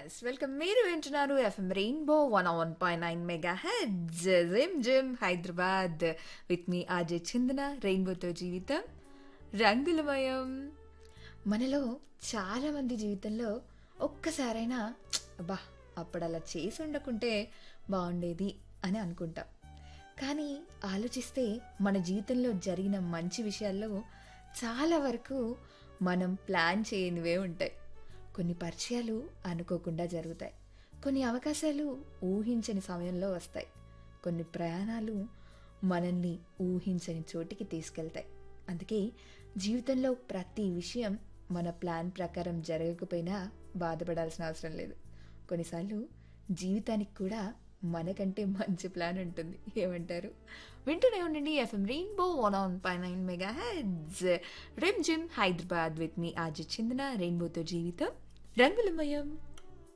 yes welcome మీరు వింటున్నారు FM rainbow one one point nine mega hertz జిమ్ జిమ్ Hyderabad with me RJ Chindana రెయిన్బోతో జీవితం రంగులమయం మనలో చాలామంది జీవితంలో ఒక్కసారైనా అబ్బా అప్పుడు అలా చేసి ఉండకుంటే బాగుండేది అని అనుకుంటాం కానీ ఆలోచిస్తే మన జీవితంలో జరిగిన మంచి విషయాల్లో చాలా వరకు మనం ప్లాన్ చేయనివే ఉంటాయి కొన్ని పరిచయాలు అనుకోకుండా జరుగుతాయి కొన్ని అవకాశాలు ఊహించని సమయంలో వస్తాయి కొన్ని ప్రయాణాలు మనల్ని ఊహించని చోటికి తీసుకెళ్తాయి అందుకే జీవితంలో ప్రతి విషయం మన ప్లాన్ ప్రకారం జరగకపోయినా బాధపడాల్సిన అవసరం లేదు కొన్నిసార్లు జీవితానికి కూడా మనకంటే మంచి ప్లాన్ ఉంటుంది ఏమంటారు వింటూనే ఉండండి ఎఫ్ఎం రెయిన్బో వన్ ఆన్ పై నైన్ మెగా హెడ్స్ రెమ్ జిమ్ Hyderabad with me RJ Chindana రెయిన్బోతో జీవితం రంగులమయం